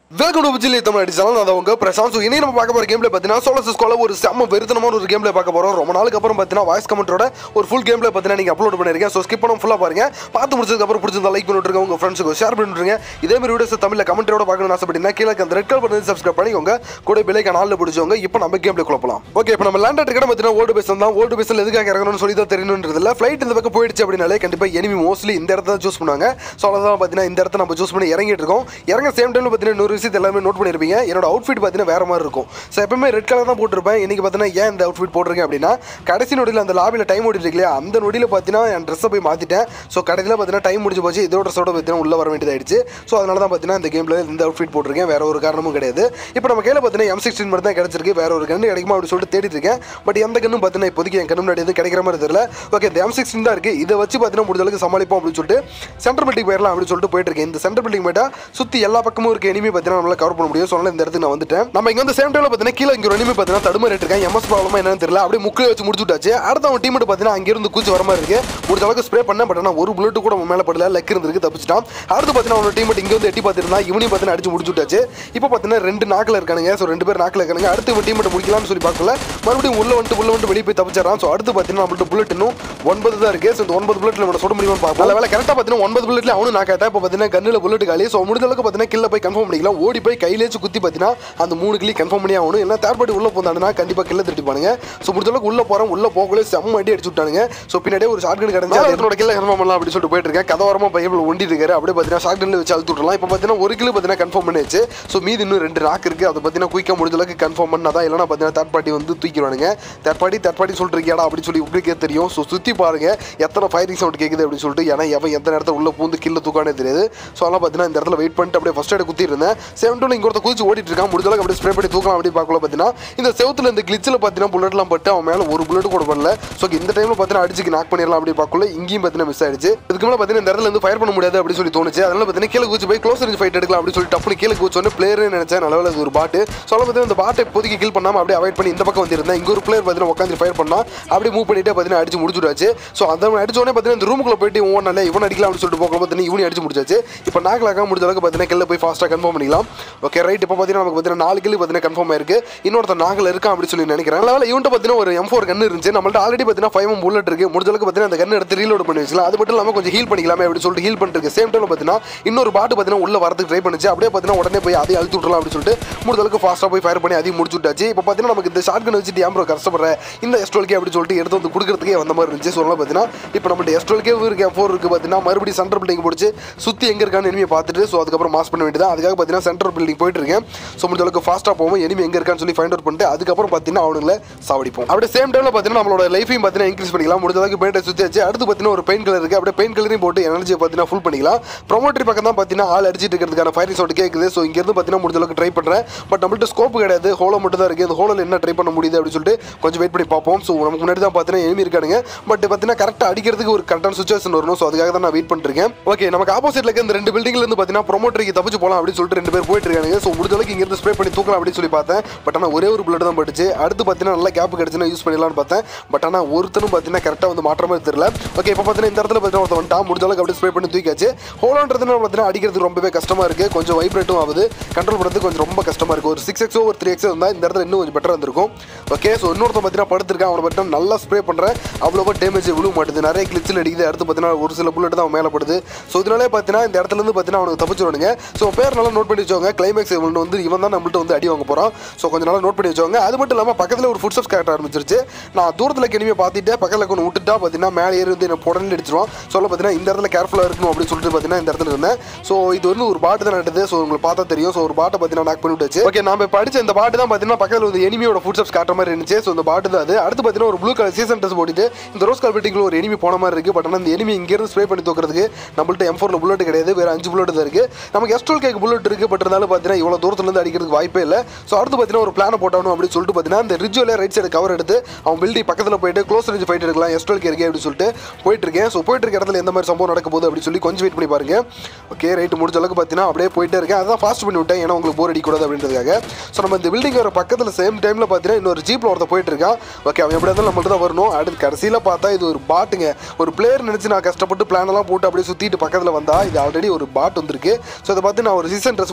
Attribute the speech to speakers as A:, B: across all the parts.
A: welcome to விஜிலி Tamil அடிச்சாலும் நான் உங்க பிரசாந்த் ஸோ இனி நம்ம பார்க்க போகிற கேம்ல பார்த்தீங்கன்னா சோலஸ் ஸ்கோல ஒரு செம்ம வெறுத்தனமான ஒரு கேம்ல பார்க்க போகிறோம் ரொம்ப நாளுக்கு அப்புறம் பார்த்தீங்கன்னா வாய்ஸ் கமெண்ட்டோட ஒரு ஃபுல் கேம்ல பார்த்தீங்கன்னா நீங்கள் அப்லோட் பண்ணிருக்கேன் ஸோ ஸ்கிப் பண்ண ஃபுல்லாக பாருங்க பார்த்து முடிச்சதுக்கு அப்புறம் பிடிச்சிருந்தா லைக் பண்ணிட்டுருங்க உங்க ஃப்ரெண்ட்ஸுக்கு ஷேர் பண்ணிட்டுருங்க இதே மாதிரி வீடியோஸ் தமிழில் கமெண்ட்டோட பார்க்கணும்னு ஆசைப்பட்டீங்கன்னா கீழே அந்த ரெட் கலர் பண்ணி சப்ஸ்கிரைப் பண்ணிக்கோங்க கூட பிள்ளைக்கு நாளில் பிடிச்சவங்க இப்போ நம்ம கேம்ல குழப்பலாம் ஓகே இப்போ நம்ம லேண்ட் இருக்க பார்த்தீங்கன்னா ஓல்டு பேஸ் தான் ஓல்டு பேஸில் எதுக்காக இறங்கணும்னு சொல்லி தான் தெரியணுன்றதுல ஃப்ளைட் இந்த பக்கம் போயிடுச்சு அப்படின்னாலே கண்டிப்பாக எனிமி மோஸ்ட்லி இந்த இடத்த சூஸ் பண்ணுவாங்க ஸோ அதான் பார்த்தீங்கன்னா இந்த இடத்த நம்ம சூஸ் பண்ணி இறங்கிட்டு இருக்கோம் இறங்க சேம் டைமில் பார்த்தீங்கன்னா இன்னொரு விஷயத்தை எல்லாமே நோட் பண்ணியிருப்பீங்க என்னோட அவுட்ஃபிட் பார்த்தீங்கன்னா வேற மாதிரி இருக்கும் ஸோ எப்பவுமே ரெட் கலர் தான் போட்டிருப்பேன் இன்னைக்கு பார்த்தீங்கன்னா ஏன் இந்த அவுட்ஃபிட் போட்டிருக்கேன் அப்படின்னா கடைசி நொடியில் அந்த லாபியில் டைம் ஓடிட்டு இருக்கு இல்லையா அந்த நொடியில் பார்த்தீங்கன்னா என் ட்ரெஸ்ஸை போய் மாற்றிட்டேன் ஸோ கடைசியில் பார்த்தீங்கன்னா டைம் முடிஞ்சு போச்சு இதோட ட்ரெஸ்ஸோட பார்த்தீங்கன்னா உள்ள வர வேண்டியதாயிடுச்சு ஸோ அதனால தான் பார்த்தீங்கன்னா இந்த கேமில் இந்த அவுட்ஃபிட் போட்டிருக்கேன் வேற ஒரு காரணமும் கிடையாது இப்போ நம்ம கையில் பார்த்தீங்கன்னா எம் சிக்ஸ்டின் மட்டும் தான் கிடைச்சிருக்கு வேற ஒரு கன்று கிடைக்குமா அப்படின்னு சொல்லிட்டு தேடிட்டு இருக்கேன் பட் எந்த கண்ணும் பார்த்தீங்கன்னா இப்போதைக்கு என் கண்ணு முன்னாடி எதுவும் கிடைக்கிற மாதிரி தெரியல ஓகே இந்த எம் சிக்ஸ்டின் தான் இருக்குது இதை வச்சு பார்த்தீங்கன்னா முடிஞ்ச அளவுக்கு சமாளிப்போம் அப்படின்னு சொல்லிட்டு சென்ட்ரல் பில்டிங் போயிடலாம் அப்படின்னு சொல்லிட்டு போயிட்டு இருக்கேன் இந்த சென்ட்ரல் பில்டிங் போயிட்டா சுற்றி எல்லா பக்கமும் இருக்க எனிமி பார்த்தீங்கன்னா நம்மளால கவர் பண்ண முடியும் ஸோ அதனால இந்த இடத்துக்கு நான் வந்துட்டேன் நம்ம இங்கே வந்து சேம் டைமில் பார்த்தீங்கன்னா கீழே இங்கே ஒரு எனிமி பார்த்தீங்கன்னா தடுமாறிட்டு இருக்கேன் எம்எஸ் ப்ராப்ளமா என்னன்னு தெரியல அப்படியே முக்கில் வச்சு முடிச்சு விட்டாச்சு அடுத்த அவன் டீம் பார்த்தீங்கன்னா அங்கிருந்து கூச்சி வர மாதிரி இருக்கு முடிஞ்ச அளவுக்கு ஸ்ப்ரே பண்ணேன் பட் ஆனால் ஒரு புல்லட் கூட அவன் மேலே படல லக் இருந்திருக்கு தப்பிச்சிட்டான் அடுத்து பார்த்தீங்கன்னா அவனோட டீம் இங்கே வந்து எட்டி பார்த்துருந்தா இவனையும் பார்த்தீங்கன்னா அடிச்சு முடிச்சு விட்டாச்சு இப்போ பார்த்தீங்கன்னா ரெண்டு நாக்கில் இருக்கானுங்க ஸோ ரெண்டு பேர் நாக்கில் இருக்கானுங்க அடுத்து இவன் டீம் முடிக்கலாம்னு சொல்லி பார்க்கல மறுபடியும் உள்ள வந்துட்டு உள்ள வந்துட்டு வெளியே போய் தப்பிச்சிடறான் ஸோ அடுத்து பார்த்தீங்கன்னா நம்மள்ட்ட புல்லட் இன்னும் ஒன்பது தான் இருக்கு ஸோ இந்த ஒன்பது புல்லட்ல நம்ம சுட முடியுமான்னு பார்ப்போம் நல்ல வேலை கரெக்டாக பார்த்தீங்கன்னா ஒன்பது புல்லட்ல அவனும் நான் கேட்டேன் இப்போ பார்த்தீங்கன்னா கண்ணில் புல்லட் காலி ஸோ முடிஞ்ச அளவுக்கு பார்த்தீங்கன்னா கில்ல போய் கன்ஃபார்ம் பண்ணிக்கலாம் ஓடி போய் கையிலேச்சு குத்தி பார்த்தீங்கன்னா அந்த மூணு கிளி கன்ஃபார்ம் பண்ணி ஆகணும் இல்லை தேர்ட் பார்ட்டி உள்ள போந்தாங்கன்னா கண்டிப்பாக கில்ல திருட்டிப்பானுங்க ஸோ முடிஞ்ச அளவுக்கு உள்ள போகிறோம் உள்ள போகல செம்ம அடி அடிச்சு விட்டானுங்க ஸோ பின்னாடியே ஒரு ஷார்ட் கன் கிடந்து அதனோட கில்ல கன்ஃபார்ம் பண்ணலாம் அப்படின்னு சொல்லிட்டு போயிட்டு இருக்கேன் கதவரமாக பைபிள் ஒண்டிட்டு இருக்காரு அப்படியே பார்த்தீங்கன்னா ஷார்ட் கன்ல வச்சு அழுத்து விட்டுலாம் இப்போ பார்த்தீங்கன்னா ஒரு கிலோ பார்த்தீங்கன்னா கன்ஃபார்ம் பண்ணிச்சு ஸோ மீதி இன்னும் ரெண்டு நாக்கு இருக்கு அதை பார்த்தீங்கன்னா குயிக்காக முடிஞ்ச அளவுக்கு கன்ஃபார்ம் பண்ணாதான் இல்லைனா பார்த்தீங்கன்னா தேர்ட் பார்ட்டி வந்து தூக்கிடுவானுங்க தேர்ட் பார்ட்டி தேர்ட் பார்ட்டி சொல்லிட்டு இருக்கியாடா அப்படின்னு சொல்லி உங்களுக்கே தெரியும் ஸோ சுற்றி பாருங்க எத்தனை ஃபயரிங் சவுண்ட் கேட்குது அப்படின்னு சொல்லிட்டு ஏன்னா எவன் எந்த நேரத்தில் உள்ள பூந்து கில்ல தூக்கானே தெரியாது ஸோ அதெல்லாம் பார்த்தீங்கன்னா இந்த இடத்துல வெயிட் பண்ணிட்டு அப்படியே ஃபஸ்ட் எய்ட் குத்தி இருந்தேன் செவன் டூ இங்கே ஒருத்த குதிச்சு ஓடிட்டு இருக்கான் முடிஞ்ச அளவுக்கு அப்படியே ஸ்ப்ரே பண்ணி தூக்கலாம் அப்படி பார்க்கல பார்த்தீங்கன்னா இந்த செவத்துல இந்த கிளிச்சில் பார்த்தீங்கன்னா புல்லட்லாம் பட்டு அவன் மேலே ஒரு புல்லட் கூட பண்ணல ஸோ இந்த டைமில் பார்த்தீங்கன்னா அடிச்சு நாக் பண்ணிடலாம் அப்படி பார்க்கல இங்கேயும் பார்த்தீங்கன்னா மிஸ் ஆயிடுச்சு இதுக்கு மேலே பார்த்தீங்கன்னா இந்த இடத்துல இருந்து ஃபயர் பண்ண முடியாது அப்படின்னு சொல்லி தோணுச்சு அதனால பார்த்தீங்கன்னா கீழே குச்சி போய் க்ளோஸ் ரேஞ்ச் ஃபைட் எடுக்கலாம் அப்படின்னு சொல்லி டப்புனு கீழே குச்சோன்னு பிளேயர் நினைச்சேன் நல்ல வேலை இது ஒரு பாட்டு ஸோ பார்த்தீங்கன்னா இந்த பாட்டை இப்போதைக்கு கில் பண்ணாமல் அப்படியே அவாய்ட் பண்ணி இந்த பக்கம் வந்திருந்தேன் இங்க ஒரு பிளேயர் பார்த்தீங்கன்னா உட்காந்து ஃபயர் பண்ணா அப்படியே மூவ் பண்ணிட்டு பார்த்தீங்கன்னா அடிச்சு முடிச்சுடாச்சு ஸோ அந்த அடிச்சோடனே பார்த்தீங்கன்னா இந்த ரூமுக்குள்ள போயிட்டு ஓனால இவன் அடிக்கலாம் அப்படின்னு சொல்லிட்டு போகலாம் பார்த்தீங்கன்னா இவனி அடிச்சு முடிச்சாச்சு இப்போ நாக்கலாக முடிஞ்ச அளவுக்கு பார்த்தீங்கன்னா கில்ல போய் ஃபாஸ்ட்டாக கன்ஃபார்ம் பண்ணிக்கலாம் ஓகே ரைட் இப்போ பார்த்தீங்கன்னா நமக்கு பார்த்தீங்கன்னா நாலு கில்லு பார்த்தீங்கன்னா கன்ஃபார்ம் ஆயிருக்கு இன்னொருத்த நாகில் இருக்கான் அப்படின்னு சொல்லி நினைக்கிறேன் அதனால இவன்ட்ட பார்த்தீங்கன்னா ஒரு எம் ஃபோர் கன் இருந்துச்சு நம்மள்ட்ட ஆல்ரெடி பார்த்தீங்கன்னா ஃபைவ் எம் புல்லட் இருக்கு முடிஞ்ச அளவுக்கு பார்த்தீங்கன்னா அந்த கன் எடுத்து ரீலோட் பண்ணி வச்சுக்கலாம் அது மட்டும் இல்லாமல் கொஞ்சம் ஹீல் பண்ணிக்கலாமே அப்படின்னு சொல்லிட்டு ஹீல் பண்ணிட்டு சேம் டைம் பார்த்தீங்கன்னா இன்னொரு பாட்டு பார்த்தீங்கன்னா உள்ள வரதுக்கு ட்ரை பண்ணுச்சு அப்படியே பார்த்தீங்கன்னா உடனே போய் அதையும் அழுத்தி விட்றலாம் அப்படின்னு சொல்லிட்டு முடிஞ்ச அளவுக்கு ஃபாஸ்ட்டாக போய் ஃபயர் பண்ணி அதையும் முடிச்சு விட்டாச்சு இப்போ பார்த்தீங்கன்னா நமக்கு இந்த ஷார்ட் கன் வச்சுட்டு ஏன் ப்ரோ கஷ்டப்படுற இந்த எஸ்ட்ரோல்கே அப்படின்னு சொல்லிட்டு எடுத்து வந்து கொடுக்குறதுக்கே வந்த மாதிரி இருந்துச்சு சொல்லலாம் பார்த்தீங்கன்னா இப்போ நம்மள்ட்ட எஸ்ட்ரோல்கே இருக்கு எம் ஃபோர் இருக்குது பார்த்தீங்கன்னா மறுபடியும் சென்டர் பில்டிங் பிடிச்சி சுற்றி எங்கே இருக்கான்னு எனிமியை பார்த்துட்டு ஸோ அதுக்கப்புறம் மாஸ் பண்ண வேண்டியது அதுக்காக பார்த்தீங்கன்னா சென்டர் பில்டிங் போயிட்டு இருக்கேன் ஸோ முடிஞ்ச அளவுக்கு ஃபாஸ்ட்டாக போவோம் எனிமி எங்கே இருக்கான்னு சொல்லி ஃபைண்ட் அவுட் பண்ணிட்டு அதுக்கப்புறம் பார்த்தீங்கன்னா அவனுங்களை சாவடிப்போம் அப்படியே சேம் டைமில் பார்த்தீங்கன்னா நம்மளோட லைஃபையும் பார்த்தீங்கன்னா இன்க்ரீஸ் பண்ணிக்கலாம் முடிஞ்ச அளவுக்கு பெயிண்டை சுற்றி வச்சு அடுத்து பார்த்தீங்கன்னா ஒரு பெயின் கலர் இருக்குது அப்படியே பெயின் கலரையும் போட்டு எனர்ஜியை பார்த்தீங்கன்னா ஃபுல் பண்ணிக்கலாம் ப்ரொமோட்டரி பக்கம் தான் பார்த்தீங்கன்னா ஆள் அடிச்சிட்டு இருக்கிறதுக்கான ஃபயரிங் சவுண்ட் கேட்குது ஸோ இங்கேருந்து பார்த்தீங்கன்னா முடிஞ்ச அளவுக்கு ட்ரை பண்ணுறேன் பட் நம்மள்ட்ட ஸ்கோப் கிடையாது ஹோலோ மட்டும் தான் இருக்குது அந்த ஹோலில் என்ன ட்ரை பண்ண முடியுது அப்படின்னு சொல்லிட்டு கொஞ்சம் வெயிட் பண்ணி பார்ப்போம் ஸோ நமக்கு முன்னாடி தான் பார்த்தீங்கன்னா எனிமி இருக்கானுங்க பட் பார்த்தீங்கன்னா கரெக்டாக அடிக்கிறதுக்கு ஒரு கரெக்டான சுச்சுவேஷன் வரணும் ஸோ அதுக்காக தான் நான் வெயிட் பண்ணிருக்கேன் ஓகே நமக்கு ஆப்போசிட்ல இருக்க இந்த ரெண்டு பில்டிங்ல இருந்து பார்த்தீங்கன்னா ப்ரொமோட்டருக்கு தப்பிச்சு போகலாம் அப்படின்னு சொல்லிட்டு ரெண்டு பேர் போயிட்டு இருக்காங்க ஸோ முடிஞ்ச அளவுக்கு இங்கிருந்து ஸ்ப்ரே பண்ணி தூக்கலாம் அப்படின்னு சொல்லி பார்த்தேன் பட் ஆனால் ஒரே ஒரு புல்லட் தான் பட்டுச்சு அடுத்து பார்த்தீங்கன்னா நல்லா கேப் கிடச்சுன்னா யூஸ் பண்ணிடலாம்னு பார்த்தேன் பட் ஆனால் ஒருத்தனும் பார்த்தீங்கன்னா கரெக்டாக வந்து மாற்ற மாதிரி தெரியல ஓகே இப்போ பார்த்தீங்கன்னா இந்த இடத்துல பார்த்தீங்கன்னா ஒருத்தன் வந்துட்டான் முடிஞ்ச அளவுக்கு அப்படியே ஸ்ப்ரே பண்ணி தூக்கியாச்சு ஹோலோன்றதுனால பார்த்தீங்கன்னா அடிக்கிறதுக்கு ரொம்பவே கஷ்டமா இருக்கு கொஞ்சம் வைப்ரேட்டும் ஆகுது கண்ட்ரோல் பண்ணுறதுக்கு கொஞ்சம் ரொம்ப கஷ்டமா இருக்கு ஒரு சிக்ஸ் எக்ஸோ ஒரு த்ரீ எக்ஸோ இருந்தால் இந்த இடத்துல இன்னும் கொஞ்சம் பெட்டராக இருந்திருக்கும் ஓகே ஸோ இன்னொருத்தன் பார்த்தீங்கன்னா படுத்திருக்கான் அவனை பார்த்தீங்கன்னா நல்லா ஸ்ப்ரே பண்ணுறேன் அவ்வளோவா டேமேஜ் விழுக மாட்டுது நிறைய கிளிச்சில் அடிக்குது அடுத்து பார்த்தீங்கன்னா ஒரு சில புல்லட் தான் அவன் மேலே படுது ஸோ இதனாலே பார்த்தீங்கன்னா இந்த இடத்துல இருந்து பார்த்தீங்கன்னா அவனுக்கு தப்பிச்சிருவானுங்க ஸோ பேர் நல்லா நோட் பண்ணி வச்சவங்க கிளைமேக்ஸ் இவன் வந்து இவன் தான் நம்மள்ட்ட வந்து அடி வாங்க போகிறான் ஸோ கொஞ்சம் நல்லா நோட் பண்ணி வச்சவங்க அது மட்டும் இல்லாமல் பக்கத்தில் ஒரு ஃபுட் ஸ்டெப்ஸ் காட்ட ஆரம்பிச்சிருச்சு நான் தூரத்தில் கிளம்பி பார்த்துட்டு பக்கத்தில் கொண்டு விட்டுட்டா பார்த்தீங்கன்னா மேலே ஏறி வந்து என்ன உடனே அடிச்சிருவான் சொல்ல பார்த்தீங்கன்னா இந்த இடத்துல கேர்ஃபுல்லாக இருக்கணும் அப்படின்னு சொல்லிட்டு பார்த்தீங்கன்னா இந்த இடத்துல இருந்தேன் ஸோ இது வந்து ஒரு பாட்டு தான் நடந்தது ஸோ உங்களுக்கு பார்த்தா தெரியும் ஸோ ஒரு பாட்டை பார்த்தீங்கன்னா நாக் பண்ணி விட்டுச்சு ஓகே நம்ம இப்போ படிச்ச இந்த பாட்டு தான் பார்த்தீங்கன்னா பக்கத்தில் வந்து எனிமியோட ஃபுட் ஸ்டெப்ஸ் காட்டுற மாதிரி இருந்துச்சு ஸோ இந்த பாட்டு தான் அது அடுத்து பார்த்தீங்கன்னா ஒரு ப்ளூ கலர் சீசன் ட்ரெஸ் போட்டுட்டு இந்த ரோஸ் கலர் பில்டிங்கில் ஒரு எனிமி போன மாதிரி இருக்குது பட் ஆனால் இந்த எனிமி இங்கேருந்து ஸ்ப்ரே பண்ணி தூக்குறதுக்கு நம்மள்ட்ட எம் ஃபோரில் புல்லட் கிடையாது வேறு அஞ்சு புல்லட் தான் இருக்குது நமக்கு எஸ்ட்ரோல் கேக் புல்லட் இருக்குது பட் இருந்தாலும் பார்த்தீங்கன்னா இவ்வளோ தூரத்துலேருந்து அடிக்கிறதுக்கு வாய்ப்பே இல்லை ஸோ அடுத்து பார்த்தீங்கன்னா ஒரு பிளானை போட்டானு அப்படின்னு சொல்லிட்டு பார்த்தீங்கன்னா இந்த ரிஜுவலே ரைட் சைடு கவர் எடுத்து அவன் பில்டிங் பக்கத்தில் போயிட்டு க்ளோஸ் ரேஞ்ச் ஃபைட் எடுக்கலாம் எஸ்ட்ரோல் கேருக்கு அப்படின்னு சொல்லிட்டு போயிட்டு இருக்கேன் ஸோ போயிட்டு இருக்க இடத்துல எந்த மாதிரி சம்பவம் நடக்க போகுது அப்படின்னு சொல்லி கொஞ்சம் வெயிட் பண்ணி பாருங்க ஓகே ரைட் முடிஞ்ச அளவுக்கு பார்த்தீங்கன்னா அப்படியே போயிட்டே இருக்கேன் அதான் ஃபாஸ்ட் பண்ணி விட்டேன் ஏன்னா உங்களுக்கு போர் அடிக்கூடாது அப்படின்றதுக்காக ஸோ நம்ம இந்த பில்டிங் வர பக்கத்தில் சேம் டைமில் பார்த்தீங்கன்னா இன்னொரு ஜீப்பில் ஒருத்த போயிட்டு இருக்கான் ஓகே அவன் எப்படி இருந்தாலும் நம்மள்ட்ட தான் வரணும் அடுத்து கடைசியில் பார்த்தா இது ஒரு பாட்டுங்க ஒரு பிளேயர் நினச்சி நான் கஷ்டப்பட்டு பிளான் எல்லாம் போட்டு அப்படியே சுற்றிட்டு பக்கத்தில் வந்தா இது ஆல்ரெடி ஒரு பாட் வந்திருக்கு ஸோ இதை பார்த்து நான் ஒரு சீசன் ட்ரெஸ்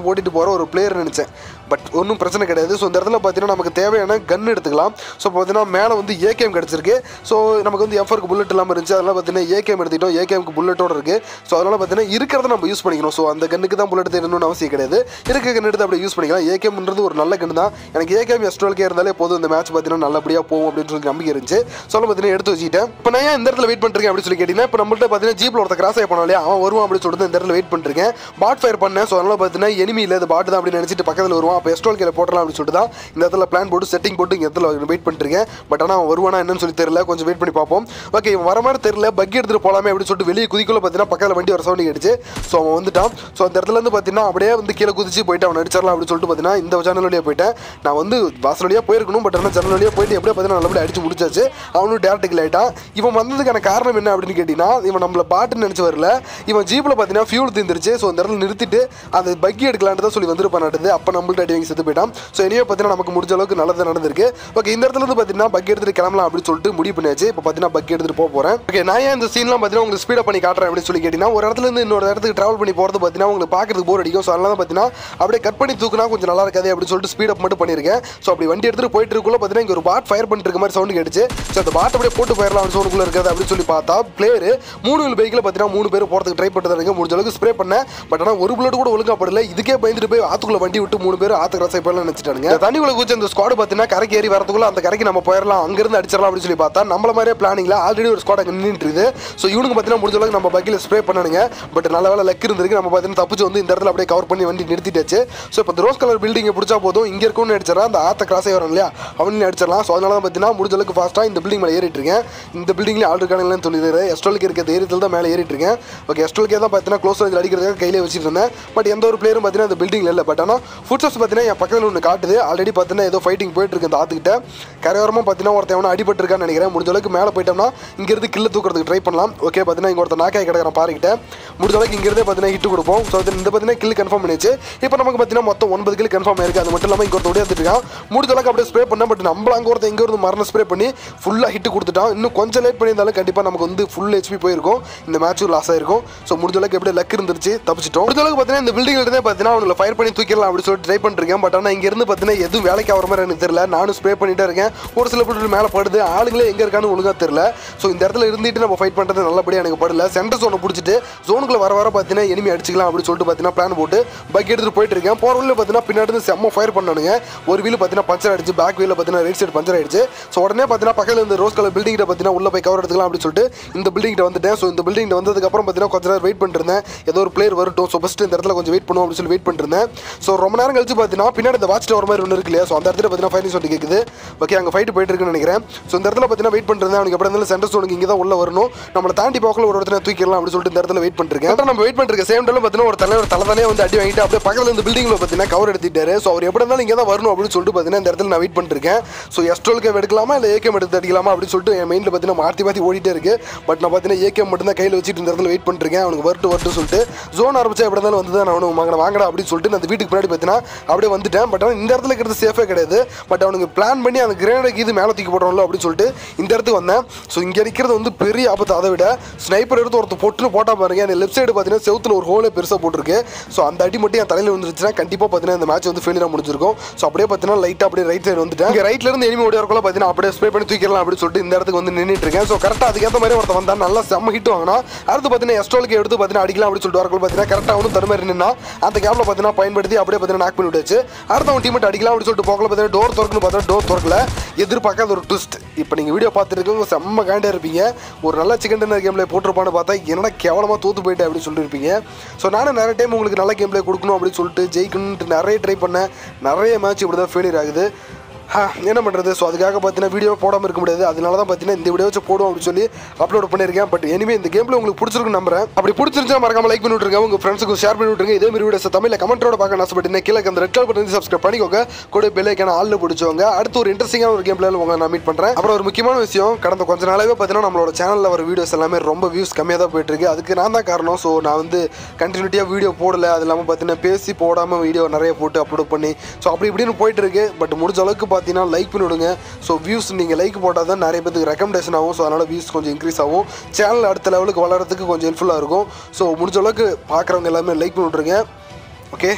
A: ஓட்டிட்டு போகிற ஒரு பிளேயர் நினச்சேன் பட் ஒன்றும் பிரச்சனை கிடையாது ஸோ இந்த இடத்துல பார்த்தீங்கன்னா நமக்கு தேவையான கன் எடுத்துக்கலாம் ஸோ பார்த்தீங்கன்னா மேலே வந்து ஏகேஎம் கிடச்சிருக்கு ஸோ நமக்கு வந்து எஃப்ஆருக்கு புல்லட் இல்லாமல் இருந்துச்சு அதெல்லாம் பார்த்தீங்கன்னா ஏகேஎம் எடுத்துக்கிட்டோம் ஏகேஎம்க்கு புல்லட்டோட இருக்குது ஸோ அதனால் பார்த்தீங்கன்னா இருக்கிறத நம்ம யூஸ் பண்ணிக்கணும் ஸோ அந்த கண்ணுக்கு தான் புல்லட் தேடணும்னு அவசியம் கிடையாது இருக்க கன் எடுத்து அப்படியே யூஸ் பண்ணிக்கலாம் ஏகேஎம்ன்றது ஒரு நல்ல கன் தான் எனக்கு ஏகேஎம் எஸ்ட்ரோல்கே இருந்தாலே போதும் இந்த மேட்ச் பார்த்தீங்கன்னா நல்லபடியாக போகும் அப்படின்னு சொல்லி நம்பிக்கை இருந்துச்சு ஸோ பார்த்தீங்கன்னா எடுத்து வச்சுக்கிட்டேன் இப்போ நான் ஏன் இந்த இடத்துல வெயிட் பண்ணிருக்கேன் அப்படின்னு சொல்லி கேட்டிங்கன்னா இப்போ நம்மள்ட்ட பார்த்தீங்கன்னா ஜீப்பில் ஒருத்த கிராஸ் ஆகி போனாலே அவன் வருவான் அப்படின்னு சொல்லிட்டு இந்த இடத்துல வெயிட் பண்ணிருக்கேன் பாட் ஃபயர் பண்ணேன் ஸோ அதனால் பார்த்தீங்கன்னா எனிமி இல்லை இது பாட்டு தான் அப்படின்னு நினச்சிட்டு பக்கத்தில் வருவான் அப்போ எஸ்ட்ரோல் கீழே போட்டலாம் அப்படின்னு சொல்லிட்டு தான் இந்த இடத்துல பிளான் போட்டு செட்டிங் போட்டு இந்த இடத்துல வெயிட் பண்ணிருக்கேன் பட் ஆனால் அவன் வருவானா என்னன்னு சொல்லி தெரியல கொஞ்சம் வெயிட் பண்ணி பார்ப்போம் ஓகே இவன் வர மாதிரி தெரியல பக்கி எடுத்துட்டு போலாமே அப்படின்னு சொல்லிட்டு வெளியே குதிக்குள்ள பார்த்தீங்கன்னா பக்கத்தில் வண்டி வர சவுண்ட் கேட்டுச்சு ஸோ அவன் வந்துட்டான் ஸோ அந்த இடத்துல இருந்து பார்த்தீங்கன்னா அப்படியே வந்து கீழே குதிச்சு போயிட்டு அவன் அடிச்சிடலாம் அப்படின்னு சொல்லிட்டு பார்த்தீங்கன்னா இந்த ஜன்னல் வழியாக போயிட்டேன் நான் வந்து வாசல் வழியாக போயிருக்கணும் பட் ஆனால் ஜன்னல் வழியாக போயிட்டு எப்படியே பார்த்தீங்கன்னா நல்லபடியாக அடிச்சு முடிச்சாச்சு அவனும் டேரக்ட் கில் ஆயிட்டான் இவன் வந்ததுக்கான காரணம் என்ன அப்படின்னு கேட்டிங்கன்னா இவன் நம்மள பாட்டுன்னு நினச்சி வரல இவன் ஜீப்பில் பார்த்தீங்கன்னா ஃபியூல் தீர்ந்துருச்சு ஸோ அந்த இடத்துல நிறுத்திட்டு அந்த பக்கி எடுக்கலான்னு தான் சொல்லி வந்துருப்பான் அப்போ நம்மள்ட்ட அடி வாங்கி செத்து போயிட்டான் ஸோ இனிமே பார்த்தீங்கன்னா நமக்கு முடிஞ்ச அளவுக்கு நல்லது நடந்திருக்கு ஓகே இந்த இடத்துல இருந்து பார்த்தீங்கன்னா பக்கி எடுத்துட்டு கிளம்பலாம் அப்படின்னு சொல்லிட்டு முடிவு பண்ணியாச்சு இப்போ பார்த்தீங்கன்னா பக்கி எடுத்துட்டு போக போகிறேன் ஓகே நான் ஏன் இந்த சீன்லாம் பார்த்தீங்கன்னா உங்களுக்கு ஸ்பீடப் பண்ணி காட்டுறேன் அப்படின்னு சொல்லி கேட்டிங்கன்னா ஒரு இடத்துல இருந்து இன்னொரு இடத்துக்கு ட்ராவல் பண்ணி போகிறது பார்த்தீங்கன்னா உங்களுக்கு பார்க்கறதுக்கு போர் அடிக்கும் ஸோ அதனால தான் பார்த்தீங்கன்னா அப்படியே கட் பண்ணி தூக்குனா கொஞ்சம் நல்லா இருக்காது அப்படின்னு சொல்லிட்டு ஸ்பீடப் மட்டும் பண்ணியிருக்கேன் ஸோ அப்படி வண்டி எடுத்துட்டு போயிட்டு இருக்குள்ள பார்த்தீங்கன்னா இங்கே ஒரு பாட் ஃபயர் பண்ணிட்டு இருக்க மாதிரி சவுண்ட் கேட்டுச்சு ஸோ அந்த பாட் அப்படியே போட்டு போயிடலாம் சவுண்டுக்குள்ள இருக்காது அப்படின்னு சொல்லி பார்த்தா பிளேயர் மூணு வீல் பைக்கில் பார்த்தீங்கன்னா மூணு பேர் போகிறதுக்கு ட்ரை பண்ணிட்டு இருக்க முடிஞ்ச அளவுக்கு ஸ்ப்ரே பண்ணேன் பட் ஆனால் ஒரு புல்லட் கூட ஒழுங்கா படல இதுக்கே பயந்துட்டு போய் ஆத்துக்குள்ள வண்டி விட்டு மூணு பேர் ஆத்து கிராஸ் போயிடலாம் நினைச்சிட்டாங்க இந்த தண்ணிக்குள்ள குச்சி அந்த ஸ்குவாட் பார்த்தீங்கன்னா கரைக்கு ஏறி வரதுக்குள்ள அந்த கரைக்கு நம்ம போயிடலாம் அங்கிருந்து அடிச்சிடலாம் அப்படின்னு சொல்லி பார்த்தா நம்மள மாதிரியே பிளானிங்ல ஆல்ரெடி ஒரு ஸ்குவாட் நின்றுட்டு இருக்குது ஸோ இவனுக்கு பார்த்தீங்கன்னா முடிஞ்ச அளவுக்கு நம்ம பைக்கில் ஸ்ப்ரே பண்ணணுங்க பட் நல்ல வேலை லக் இருந்திருக்கு நம்ம பார்த்தீங்கன்னா தப்பிச்சு வந்து இந்த இடத்துல அப்படியே கவர் பண்ணி வண்டி நிறுத்திட்டாச்சு ஸோ இப்போ இந்த ரோஸ் கலர் பில்டிங்கை பிடிச்சா போதும் இங்கே இருக்கணும்னு அடிச்சிடலாம் அந்த ஆத்த கிராஸே வரும் இல்லையா அவனையும் அடிச்சிடலாம் ஸோ அதனால தான் பார்த்தீங்கன்னா முடிஞ்ச அளவுக்கு ஃபாஸ்ட்டாக இந்த பில்டிங் மேலே ஏறிட்டு இருக்கேன் இந்த பில்டிங்லேயே ஆள் இருக்கானுங்கன்னு சொல்லிடுறாரு எஸ்ட்ரோலுக்கு இருக்க தைரியத்தில் தான் மேலே ஏறிட்டு இருக்கேன் ஓகே எஸ்ட்ரோலுக்கே தான் பார்த்தீங்கன்னா க்ளோஸ் ரேஞ்சில் அடிக்கிறதுக்காக கையிலே வச்சுட்டு இருந்தேன் பட் எந்த ஒரு பிளேயரும் பார்த்தீங்கன்னா இந்த பில்டிங்கில் இல்லை பட் ஆனால் ஃபுட் ஸ்டெப்ஸ் பார்த்தீங்கன்னா என் பக்கத்தில் ஒன்று காட்டுது ஆல்ரெடி பார்த்தீங்கன்னா ஏதோ ஃபைட்டிங் போயிட்டு இருக்கு அந்த ஆத்துக்கிட்ட கரையோரமாக பார்த்தீங்கன்னா ஒருத்தன் எவனோ அடிபட்டிருக்கான்னு நினைக்கிறேன் முடிஞ்ச அளவுக்கு மேலே போயிட்டோம்னா இங்கேருந்து கில்ல தூக்கிறதுக்கு ட்ரை பண்ணலாம் ஓகே பார்த்தீங்கன்னா இங்கே ஒருத்தர் நாக்காய் கிடக்கிறேன் பாருக்கிட்ட முடிஞ்ச அளவுக்கு இங்கிருந்தே பார்த்தீங்கன்னா ஹிட் கொடுப்போம் ஸோ இந்த பார்த்தீங்கன்னா கில் கன்ஃபார்ம் பண்ணிச்சு இப்போ நமக்கு பார்த்தீங்கன்னா மொத்தம் ஒன்பது கில் கன்ஃபார்ம் ஆயிருக்கு அது மட்டும் இல்லாமல் இங்கே ஒருத்தர் ஓடியாந்துட்டு இருக்கான் முடிஞ்ச அளவுக்கு அப்படியே ஸ்ப்ரே பண்ணேன் பட் நம்மள அங்கே ஒருத்தர் இங்கே இருந்து மரண ஸ்ப்ரே பண்ணி ஃபுல்லாக ஹிட் கொடுத்துட்டான் இன்னும் கொஞ்சம் லேட் பண்ணியிருந்தாலும் கண்டிப்பாக நமக்கு வந்து ஃபுல் ஹெச்பி போயிருக்கும் இந்த மேட்சும் லாஸ் ஆயிருக்கும் ஸோ முடிஞ்ச அளவுக்கு எப்படியே லக் இருந்துருச்சு தப்பிச்சிட்டோம் முடிஞ்ச அளவுக்கு பார்த்தீங்கன்னா இந்த பில்டிங்ல இருந்தே பார்த்தீங்கன்னா அவங்களை ஃபயர் பண்ணி தூக்கிடலாம் அப்படின்னு சொல்லிட்டு ட்ரை பண்ணிருக்கேன் பட் ஆனால் இங்கேருந்து பார்த்தீங்கன்னா எதுவும் வேலைக்கு ஆகிற மாதிரி எனக்கு தெரியல நானும் ஸ்ப்ரே பண்ணிட்டே இருக்கேன் ஒரு சில பேர் மேலே படுது ஆளுங்களே எங்கே இருக்கான்னு ஒழுங்காக தெரியல ஸோ இந்த இடத்துல இருந்துட்டு நம்ம ஃபைட் பண்ணுறது நல்லபடியாக எனக்கு படல சென்டர் ஜோனை பிடிச்சிட்டு ஜோனுக்குள்ள வர வர பார்த்தீங்கன்னா எனிமி அடிச்சிக்கலாம் அப்படின்னு சொல்லிட்டு பார்த்தீங்கன்னா பிளான் போட்டு பைக் எடுத்துட்டு போயிட்டு இருக்கேன் போகிற வழியில் பார்த்தீங்கன்னா பின்னாடி இருந்து செம்ம ஃபயர் பண்ணானுங்க ஒரு வீல் பார்த்தீங்கன்னா பஞ்சர் ஆயிடுச்சு பேக் வீல பார்த்தீங்கன்னா ரைட் சைடு பஞ்சர் ஆயிடுச்சு ஸோ உடனே பார்த்தீங்கன்னா பக்கத்தில் இந்த ரோஸ் கலர் பில்டிங் பார்த்தீங்கன்னா உள்ள போய் கவர் எடுத்துக்கலாம் அப்படின்னு சொல்லிட்டு இந்த பில்டிங் வந்துட்டேன் ஸோ இந்த பில்டிங் வந்ததுக்கு அப்புறம் பார்த்தீங்கன்னா கொஞ்ச நேரம் வெயிட் பண்ணிருந்தேன் ஏதோ ஒரு பிளேயர் வரட்டும் ஸோ ஃபஸ்ட்டு இந்த இடத்துல கொஞ்சம் வெயிட் பண்ணுவோம் அப்படின்னு சொல்லி வெயிட் பண்ணிருந்தேன் ஸோ ரொம்ப நேரம் கழிச்சு பார்த்தீங்கன்னா பின்னாடி இந்த வாட்ச் டவர் மாதிரி ஒன்று இருக்கு இல்லையா ஸோ அந்த இடத்துல பார்த்தீங்கன்னா ஃபைனல் சொல்லி கேட்குது ஓகே அங்கே ஃபைட் போயிட்டு இருக்குன்னு நினைக்கிறேன் ஸோ இந்த இடத்துல பார்த்தீங்கன்னா வெயிட் பண்ணிருந்தேன் அவனுக்கு எப்படி இருந்தாலும் சென்டர் ஸ்டோனுக்கு இங்கே தான் உள்ள வரணும் நம்மளை தாண்டி போக்கில் ஒரு இடத்துல தூக்கிடலாம் அப்படின்னு சொல்லிட்டு இந்த இடத்துல வெயிட் பண்ணிருக்கேன் அப்புறம் நம்ம வெயிட் பண்ணிருக்க சேம் டைம் பார்த்தீங்கன்னா ஒரு தலைவர் தலை தலையே வந்து அடி வாங்கிட்டு அப்படியே பக்கத்தில் இந்த பில்டிங்கில் பார்த்தீங்கன்னா கவர் எடுத்துட்டாரு ஸோ அவர் எப்படி இருந்தாலும் இங்கே தான் வரணும் அப்படின்னு சொல்லிட்டு பார்த்தீங்கன்னா இந்த இடத்துல நான் வெயிட் பண்ணிருக்கேன் ஸோ எஸ்ட்ரோல் கேம் எடுக்கலாமா இல்லை ஏகேம் எடுத்து அடிக்கலாமா அப்படின்னு சொல்லிட்டு என் மைண்டில் பார்த்தீங்கன்னா மாற்றி மாற்றி ஓடிட்டே இருக்கு பட் நான் பார்த்தீங்கன்னா ஏகேம் மட்டும் தான் கையில் வச்சுட்டு இந்த இடத்துல வெயிட் பண்ணிருக்கேன் அவனுக்கு வரட்டு வரட்டு சொல்லிட்டு ஜோன் ஆரம்பிச்சா எப்படி இருந்தாலும் வந்து தான் அவனு வாங்கின வாங்கடா அப்படின்னு சொல்லிட்டு நான் அந்த வீட்டுக்கு பின்னாடி பார்த்தீங்கன்னா அப்படியே வந்துட்டேன் பட் ஆனால் இந்த இடத்துல இருக்கிறது சேஃபே கிடையாது பட் அவனுக்கு பிளான் பண்ணி அந்த கிரேனடுக்கு இது மேலே தூக்கி போடுறோம்ல அப்படின்னு சொல்லிட்டு இந்த இடத்துக்கு வந்தேன் ஸோ இங்கே இருக்கிறது வந்து பெரிய ஆபத்து அதை விட ஸ்னைப்பர் எடுத்து ஒருத்தர் பொட்டுன்னு போட்டா பாருங்க அந்த லெஃப்ட் சைடு பார்த்தீங்கன்னா செவுத்துல ஒரு ஹோலே பெருசாக போட்டிருக்கு ஸோ அந்த அடி மட்டும் என் தலையில் வந்துருச்சுன்னா கண்டிப்பாக பார்த்தீங்கன்னா இந்த மேட்ச் வந்து ஃபெயிலியராக முடிஞ்சிருக்கும் ஸோ அப்படியே பார்த்தீங்கன்னா லைட்டாக அப்படியே ரைட் சைடு வந்துட்டேன் இங்கே ரைட்ல இருந்து எனிமி ஓடி வரக்குள்ள பார்த்தீங்கன்னா அப்படியே ஸ்ப்ரே பண்ணி தூக்கிடலாம் அப்படின்னு சொல்லிட்டு இந்த இடத்துக்கு வந்து நின்றுட்டு இருக்கேன் ஸோ கரெக்டாக அதுக்கேற்ற மாதிரி ஒருத்தன் வந்தா நல்லா செம்ம ஹிட் வாங்கினா அடுத்து பார்த்தீங்கன்னா எஸ்ட்ரோலுக்கு எடுத்து பார்த்தீங்கன்னா அடிக்கலாம் அப்படின்னு சொல்லிட்டு வரக்குள்ள பார்த்தீங்கன்னா கரெக்டாக அவனும் தருமாரி நின்னா அந்த கேப்ல பார்த்தீங்கன்னா பயன்படுத்தி அப்படியே பார்த்தீங்கன்னா நாக் பண்ணி விட்டாச்சு அடுத்த அவன் டீமெட் அடிக்கலாம் அப்படின்னு சொல்லிட்டு போகல பார்த்தீங்கன்னா டோர் திறக்குன்னு பார்த்தா டோர் திறக்கல எதிர்பார்க்காத ஒரு ட்விஸ்ட் இப்போ நீங்கள் வீடியோ பார்த்துட்டு இருக்கவங்க செம்ம காண்டே இருப்பீங்க ஒரு நல்ல சிக்கன் டின்னர் கேம் பிளே போட்டிருப்பான்னு பார்த்தா என்னடா கேவலமாக தோத்து போயிட்டேன் அப்படின்னு சொல்லியிருப்பீங்க ஸோ நானும் நிறைய டைம் உங்களுக்கு நல்ல கேம் பிளே கொடுக்கணும் அப்படின்னு சொல்லிட்டு ஜெயிக்கணும்னு நிறைய ட்ரை பண்ணேன் நிறைய மேட்ச் இப்படி தான் ஃபெயிலியர் ஆகுது ஹா, என்ன பண்ணுறது ஸோ அதுக்காக பார்த்தீங்கன்னா வீடியோ போடாமல் இருக்க முடியாது அதனால தான் பார்த்தீங்கன்னா இந்த வீடியோ வச்சு போடுவோம் அப்படின்னு சொல்லி அப்லோட் பண்ணியிருக்கேன் பட் இனிமே இந்த கேமில் உங்களுக்கு பிடிச்சிருக்குன்னு நம்புறேன் அப்படி பிடிச்சிருந்தா மறக்காம லைக் பண்ணி விட்டுருங்க உங்கள் ஃப்ரெண்ட்ஸுக்கு ஷேர் பண்ணி விட்டுருங்க இதே மாதிரி வீடியோஸ் தமிழில் கமெண்ட்டோட பார்க்க ஆசைப்பட்டீங்கன்னா கீழே அந்த ரெட் கலர் பண்ணி சப்ஸ்கிரைப் பண்ணிக்கோங்க கூட பெல்லைக்கான ஆளில் பிடிச்சவங்க அடுத்து ஒரு இன்ட்ரெஸ்டிங்கான ஒரு கேம் பிளேல உங்களை நான் மீட் பண்ணுறேன் அப்புறம் ஒரு முக்கியமான விஷயம் கடந்த கொஞ்ச நாளாவே பார்த்தீங்கன்னா நம்மளோட சேனலில் வர வீடியோஸ் எல்லாமே ரொம்ப வியூஸ் கம்மியாக தான் போயிட்டு இருக்கு அதுக்கு நான் தான் காரணம் ஸோ நான் வந்து கண்டினியூட்டியாக வீடியோ போடல அது இல்லாமல் பார்த்தீங்கன்னா பேசி போடாமல் வீடியோ நிறைய போட்டு அப்லோட் பண்ணி ஸோ அப்படி இப்படின்னு போயிட்டு இருக்கு பட் முடிஞ்ச அளவுக்கு பார்த்தீங்கன்னா லைக் பண்ணி விடுங்க ஸோ வியூஸ் நீங்கள் லைக் போட்டால் தான் நிறைய பேருக்கு ரெக்கமெண்டேஷன் ஆகும் ஸோ அதனால் வியூஸ் கொஞ்சம் இன்க்ரீஸ் ஆகும் சேனல் அடுத்த லெவலுக்கு வளர்கிறதுக்கு கொஞ்சம் ஹெல்ப்ஃபுல்லாக இருக்கும் ஸோ முடிஞ்ச அளவுக்கு பார்க்குறவங்க எல்லாமே லைக் பண்ணி விட்ருங்க ஓகே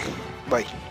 A: பை